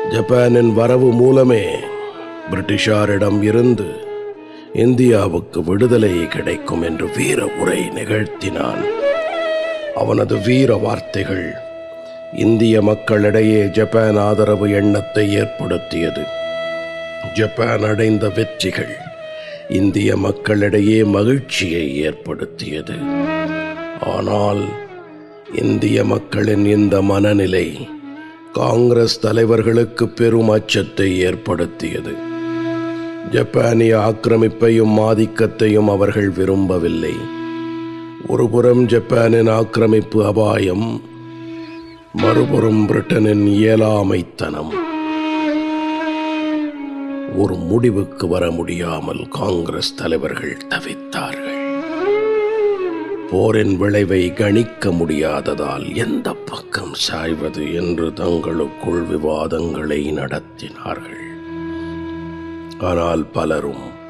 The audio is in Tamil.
ஜப்பானின் வரவு மூலமே பிரிட்டிஷாரிடம் இருந்து இந்தியாவுக்கு விடுதலை கிடைக்கும் என்று வீர உரை நிகழ்த்தினான் அவனது வீர வார்த்தைகள் இந்திய மக்களிடையே ஜப்பான் ஆதரவு எண்ணத்தை ஏற்படுத்தியது ஜப்பான் அடைந்த வெற்றிகள் இந்திய மக்களிடையே மகிழ்ச்சியை ஏற்படுத்தியது ஆனால் இந்திய மக்களின் இந்த மனநிலை காங்கிரஸ் தலைவர்களுக்கு பெரும் அச்சத்தை ஏற்படுத்தியது ஜப்பானிய ஆக்கிரமிப்பையும் ஆதிக்கத்தையும் அவர்கள் விரும்பவில்லை ஒருபுறம் ஜப்பானின் ஆக்கிரமிப்பு அபாயம் மறுபுறம் பிரிட்டனின் இயலாமைத்தனம் ஒரு முடிவுக்கு வர முடியாமல் காங்கிரஸ் தலைவர்கள் தவித்தார்கள் போரின் விளைவை கணிக்க முடியாததால் எந்த பக்கம் சாய்வது என்று தங்களுக்குள் விவாதங்களை நடத்தினார்கள் ஆனால் பலரும்